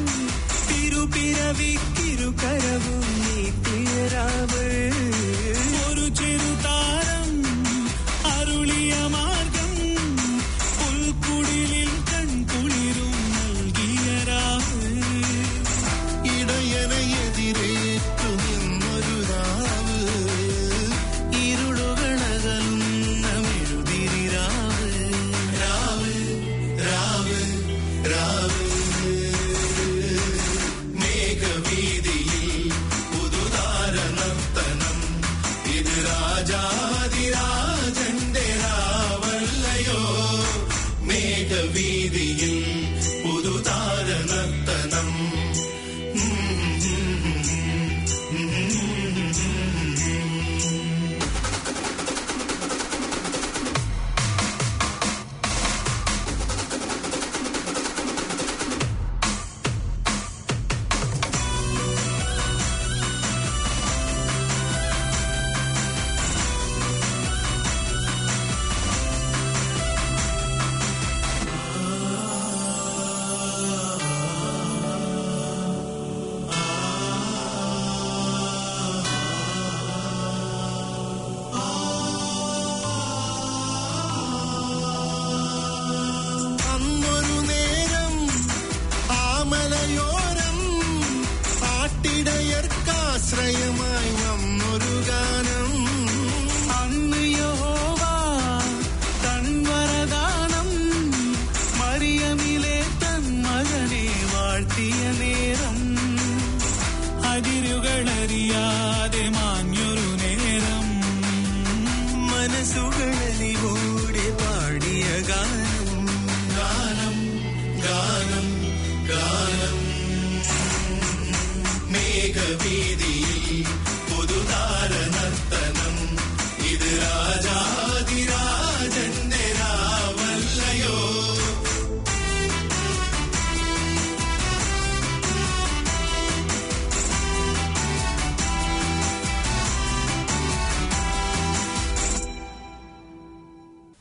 തിരുപിറവിക്കിരുകരവും നീട്ടിയരാവ് ഒരു ചെറുതാരം അരുളിയ മാർഗം പുൽക്കുടിലിൽ കൺകുളിരും നൽകിയ രാവ് ഇടയനെ എതിരേറ്റുമെന്നൊരു രാവ് ഇരുളുകളകലുന്ന മെഴുതിരിരാവ് രാവ് രാവ് രാവ്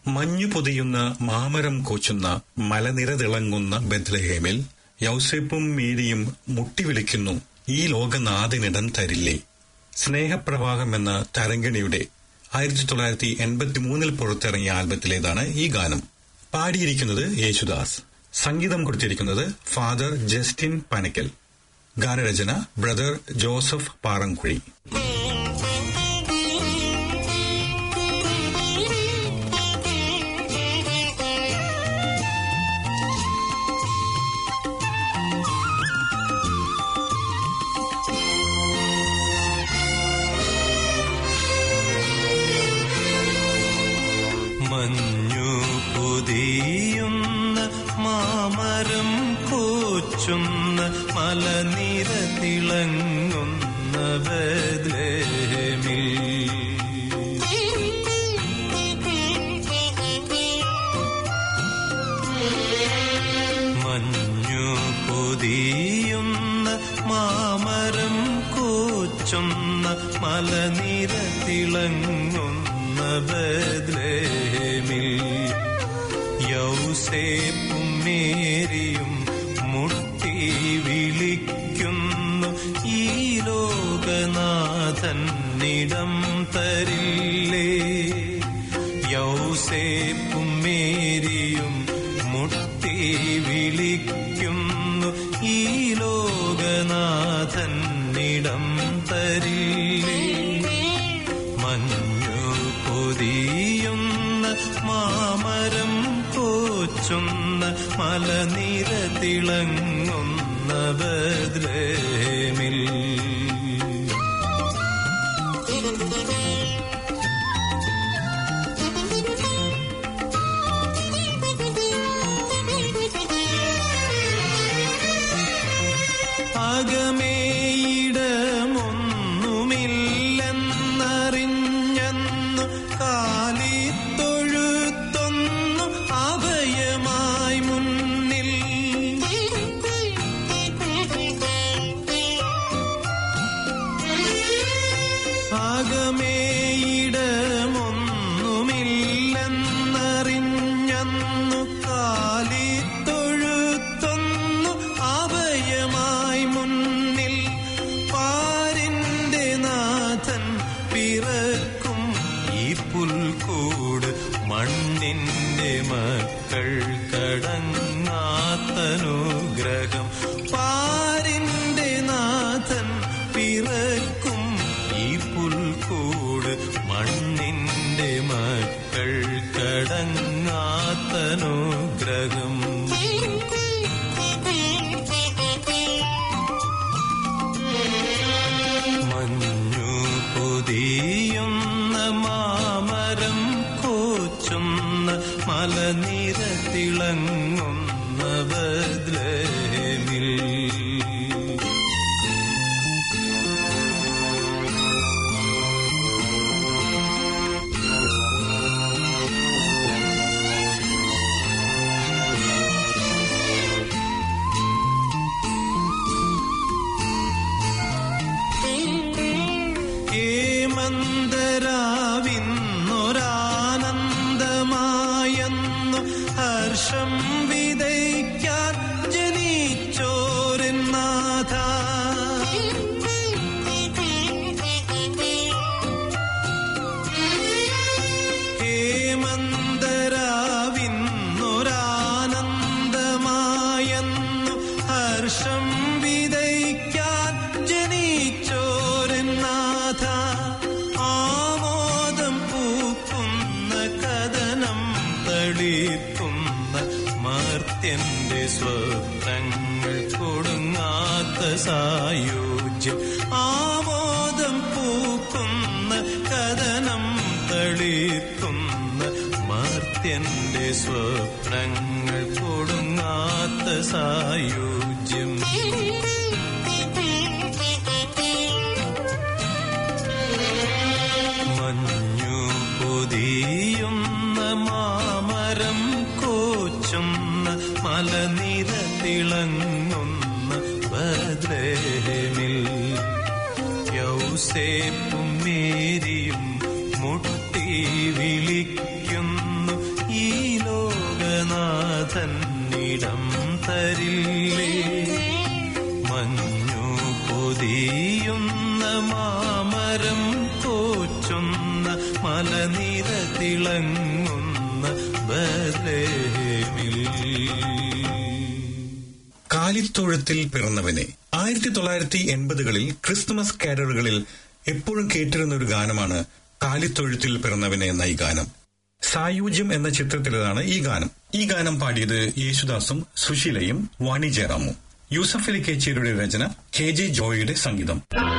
മഞ്ഞു പൊതിയുന്ന മാമരം കോച്ചുന്ന മലനിര തിളങ്ങുന്ന ബദ്ലഹേമിൽ യൗസേപ്പും മീരിയും മുട്ടിവിളിക്കുന്നു ഈ ലോകനാഥനിടം തരില്ലേ സ്നേഹപ്രവാഹം എന്ന തരങ്കിണിയുടെ ആയിരത്തി തൊള്ളായിരത്തി എൺപത്തി മൂന്നിൽ പുറത്തിറങ്ങിയ ആൽബത്തിലേതാണ് ഈ ഗാനം പാടിയിരിക്കുന്നത് യേശുദാസ് സംഗീതം കൊടുത്തിരിക്കുന്നത് ഫാദർ ജസ്റ്റിൻ പനക്കൽ ഗാനരചന ബ്രദർ ജോസഫ് പാറങ്കുഴി മഞ്ഞു പുതിയുന്ന മാമരം കോച്ചുന്ന മലനിര തിളങ്ങുന്ന ബദ്ലേമിൽ മഞ്ഞു പൊതിയുന്ന മാമരം കോച്ചുന്ന മലനിര തിളങ്ങുന്ന ബദ്ലേമിൽ യൗസേപ്പും മേരിയും മുട്ടി വിളിക്കുന്നു ഈ ലോകനാഥന്നിടം തരില്ലേ യൗസേപ്പും മേരിയും മുട്ടി വിളിക്കുന്നു ഈ ലോകനാഥന്നിടം തരില്ലേ മഞ്ഞു പൊതിയുന്ന മാമരം കോച്ചുന്ന മലനിര തിളങ്ങുന്ന ബദ്ലേമിൽ അകമേയിടമൊന്നുമില്ലെന്നറിഞ്ഞന്നു കാലിത്തൊഴുത്തൊന്നു അഭയമായി മുന്നിൽ അകമേയിടമൊന്നുമില്ലെന്നറിഞ്ഞന്നു കാലിത്തൊഴുത്തൊന്നു അഭയമായി മുന്നിൽ പാരിന്റെ നാഥൻ പിറക്കും ഈ പുൽക്കൂട് മണ്ണിന്റെ മക്കൾ കടങ്ങാത്തനുഗ്രഹം പാരിന്റെ നാഥൻ പിറക്കും ഈ പുൽക്കൂട് മണ്ണിന്റെ മക്കൾ കടങ്ങാത്തനുഗ്രഹം മഞ്ഞു പൊതിയുന്ന മാമരം കോച്ചുന്ന മലനിര തിളങ്ങുന്ന ബദ്ലേമിൽ ഹേമന്തരാവിന്നൊരാനന്ദമായെന്നു ഹർഷം വിതയ്ക്കാൻ ജനിച്ചോരെന്നാഥ ഹേമന്തരാവിന്നൊരാനന്ദമായെന്നു ഹർഷം വിതയ്ക്കാൻ ജനിച്ചോരെന്നാഥ ആമോദം പൂക്കുന്ന കഥനം തളിക്കുന്ന മർത്യന്റെ സ്വപ്നങ്ങൾ കൊടുങ്ങാത്ത സായോജ്യം ആമോദം പൂക്കുന്ന കഥനം തളിക്കുന്ന മർത്യന്റെ സ്വപ്നങ്ങൾ കൊടുങ്ങാത്ത സായോജ്യം മഞ്ഞു പൊതിയുന്ന മാമരം കോച്ചുന്ന മലനിര തിളങ്ങുന്ന ബദ്ലേമിൽ യൗസേപ്പും മേരിയും മുട്ടി വിളിക്കുന്നു വരില്ലേ മഞ്ഞു പൊതിയുന്ന മാമരം കോച്ചുന്ന മലനിര തിളങ്ങുന്ന ബലേമിൽ കാലിത്തൊഴുത്തിൽ പിറന്നവനെ ആയിരത്തി തൊള്ളായിരത്തി എൺപതുകളിൽ ക്രിസ്തുമസ് കാരറുകളിൽ എപ്പോഴും കേട്ടിരുന്ന ഒരു ഗാനമാണ് കാലിത്തൊഴുത്തിൽ പിറന്നവനെ എന്ന ഈ ഗാനം സായുജ്യം എന്ന ചിത്രത്തിലേതാണ് ഈ ഗാനം ഈ ഗാനം പാടിയത് യേശുദാസും സുശീലയും വാണി ജയറാമും യൂസഫ് അലി കേച്ചേരിയുടെ രചന കെ ജെ ജോയിയുടെ സംഗീതം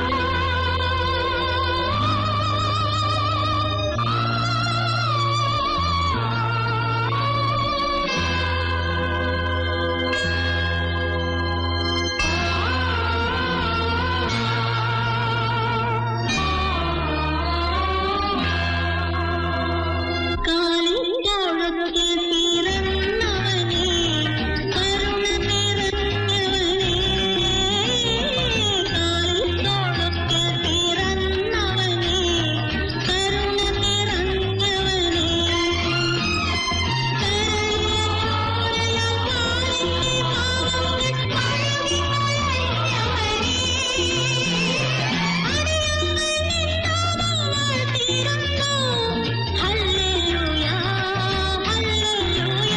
കാലിത്തോളത്തിൽ പിറന്നവനേ കരുണ നിറഞ്ഞവനേ കാലിത്തോളത്തിൽ പിറന്നവനേ കരുണ നിറഞ്ഞവനേ കരയോരയാൽ പാലിന്റെ പാവങ്ങൾ കഴുകി ഹല്ലേലൂയ ഹല്ലേലൂയ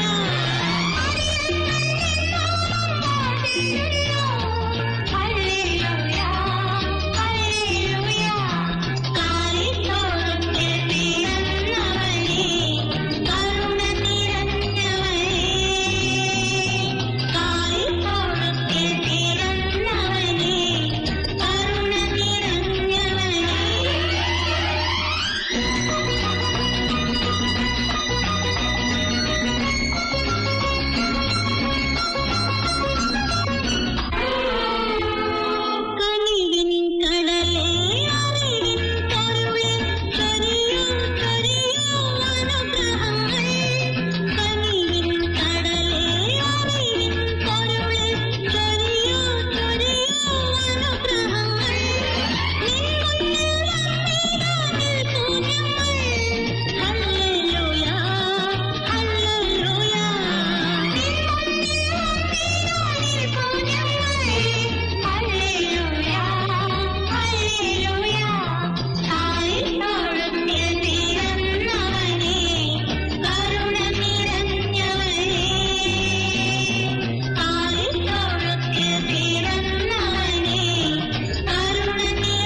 ഹല്ലേലൂയ ഹല്ലേലൂയ കാലിത്തോളത്തിൽ പിറന്നവനേ കരുണ നിറഞ്ഞവനേ കാലിത്തോളത്തിൽ പിറന്നവനേ കരുണ നിറഞ്ഞവനേ കനിവിൻ കടലേ അറിവിൻ കരുളേ ചൊരിയൂ ചൊരിയൂ അനുഗ്രഹങ്ങൾ കനിവിൻ കടലേ അറിവിൻ കരുളേ ചൊരിയൂ ചൊരിയൂ അനുഗ്രഹങ്ങൾ നിൻ മുന്നിൽ വന്നിതാ നിൽപ്പൂ ഞങ്ങൾ ഹല്ലേലൂയ ഹല്ലേലൂയ നിൻ മുന്നിൽ വന്നിതാ നിൽപ്പൂ ഞങ്ങൾ ഹല്ലേലൂയ ഹല്ലേലൂയ കാലിത്തോളത്തിൽ പിറന്നവനേ കരുണ നിറഞ്ഞവനേ കാലിത്തോളത്തിൽ പിറന്നവനേ കരുണ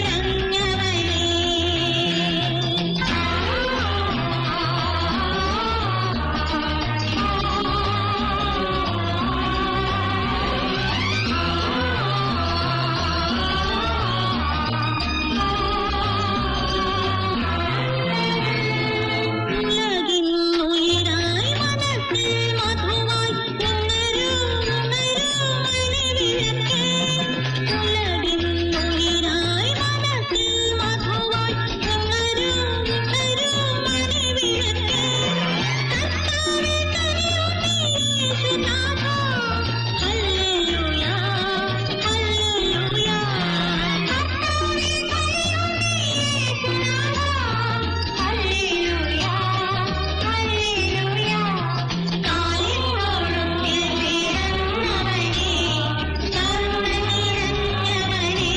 ഉലകിൻ ഉയിരായി മനസ്സിൽ മധുവായി ഉണരൂ ഉണരൂ മണിവിളക്കേ ഉലകിൻ ഉയിരായി മനസ്സിൽ മധുവായി ഉണരൂ ഉണരൂ മണിവിളക്കേ കർത്താവേ കനിയുമേ യേശുനാഥ ഹല്ലേലൂയ ഹല്ലേലൂയ കർത്താവേ കനിയുമേ യേശുനാഥ ഹല്ലേലൂയ ഹല്ലേലൂയ കാലിത്തോളത്തിൽ പിറന്നവനേ കരുണ നിറഞ്ഞവനേ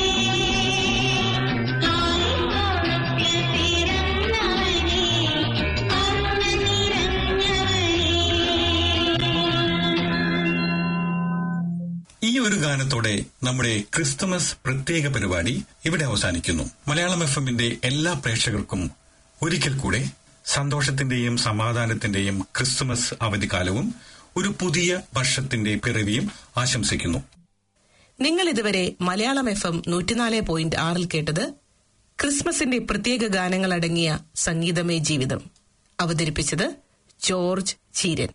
കാലിത്തോളത്തിൽ പിറന്നവനേ കരുണ നിറഞ്ഞവനേ ഈ ഒരു ഗാനത്തോടെ നമ്മുടെ ക്രിസ്തുമസ് പ്രത്യേക പരിപാടി ഇവിടെ അവസാനിക്കുന്നു മലയാളം എഫ് എമ്മിന്റെ എല്ലാ പ്രേക്ഷകർക്കും ഒരിക്കൽ കൂടെ സന്തോഷത്തിന്റെയും സമാധാനത്തിന്റെയും ക്രിസ്തുമസ് അവധിക്കാലവും ഒരു പുതിയ വർഷത്തിന്റെ പിറവിയും ആശംസിക്കുന്നു നിങ്ങൾ ഇതുവരെ മലയാളം എഫ് എം നൂറ്റിനാല് പോയിന്റ് ആറിൽ കേട്ടത് ക്രിസ്മസിന്റെ പ്രത്യേക ഗാനങ്ങൾ അടങ്ങിയ സംഗീതമേ ജീവിതം അവതരിപ്പിച്ചത് ജോർജ് ചീരൻ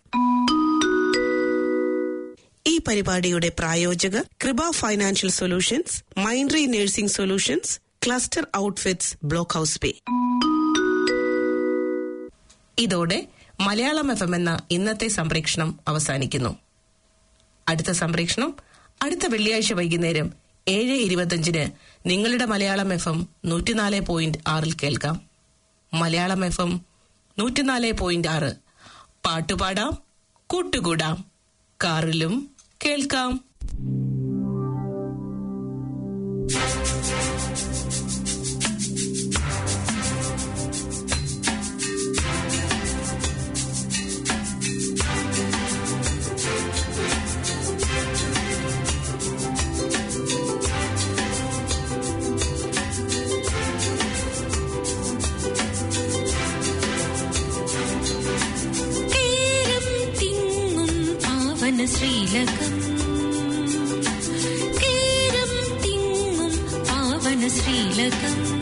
ഈ പരിപാടിയുടെ പ്രായോജകർ കൃപ ഫൈനാൻഷ്യൽ സൊല്യൂഷൻസ് മൈൻഡ്രി nursing solutions cluster outfits block house pay ഇതോടെ മലയാളം എഫ് എം എന്ന ഇന്നത്തെ സംപ്രേക്ഷണം അവസാനിക്കുന്നു അടുത്ത സംപ്രേക്ഷണം അടുത്ത വെള്ളിയാഴ്ച വൈകുന്നേരം ഏഴ് ഇരുപത്തിയഞ്ചിന് നിങ്ങളുടെ മലയാളം എഫ് എം നൂറ്റിനാല് പോയിന്റ് ആറിൽ കേൾക്കാം മലയാളം എഫ് എം നൂറ്റിനാല് പോയിന്റ് ആറ് പാട്ടുപാടാം കൂട്ടുകൂടാം കാറിലും കേൾക്കാം കേരം തിങ്ങും പാവന ശ്രീലകം കേരം തിങ്ങും പാവന ശ്രീലകം